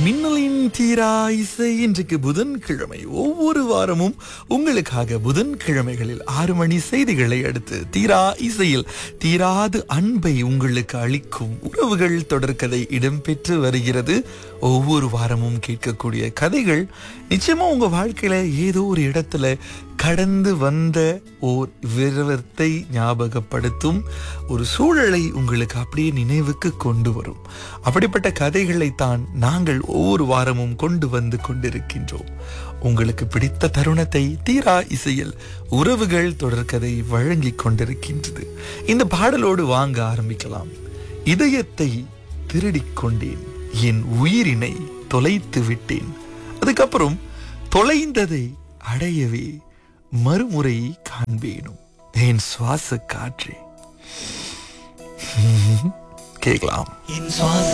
மின்னலின் தீரா இசை இன்றைக்கு புதன்கிழமை ஒவ்வொரு வாரமும் உங்களுக்காக புதன்கிழமைகளில் ஆறு மணி செய்திகளை அடுத்து தீரா இசையில் தீராது அன்பை உங்களுக்கு அளிக்கும் உறவுகள் தொடர்கதை இடம்பெற்று வருகிறது ஒவ்வொரு வாரமும் கேட்கக்கூடிய கதைகள் நிச்சயமா உங்க வாழ்க்கையில ஏதோ ஒரு இடத்துல கடந்து வந்த ஓர் விரவத்தை ஞாபகப்படுத்தும் ஒரு சூழலை உங்களுக்கு அப்படியே நினைவுக்கு கொண்டு வரும் அப்படிப்பட்ட கதைகளை தான் நாங்கள் ஒவ்வொரு வாரமும் கொண்டு வந்து கொண்டிருக்கின்றோம் உங்களுக்கு பிடித்த தருணத்தை தீரா இசையில் உறவுகள் தொடர்கதை வழங்கிக் கொண்டிருக்கின்றது இந்த பாடலோடு வாங்க ஆரம்பிக்கலாம் இதயத்தை திருடிக் கொண்டேன் என் உயிரினை தொலைத்து விட்டேன் அதுக்கப்புறம் தொலைந்ததை அடையவே மறுமுறை காண்பேனும் என் சுவாச காற்றே கேட்கலாம் என் சுவாச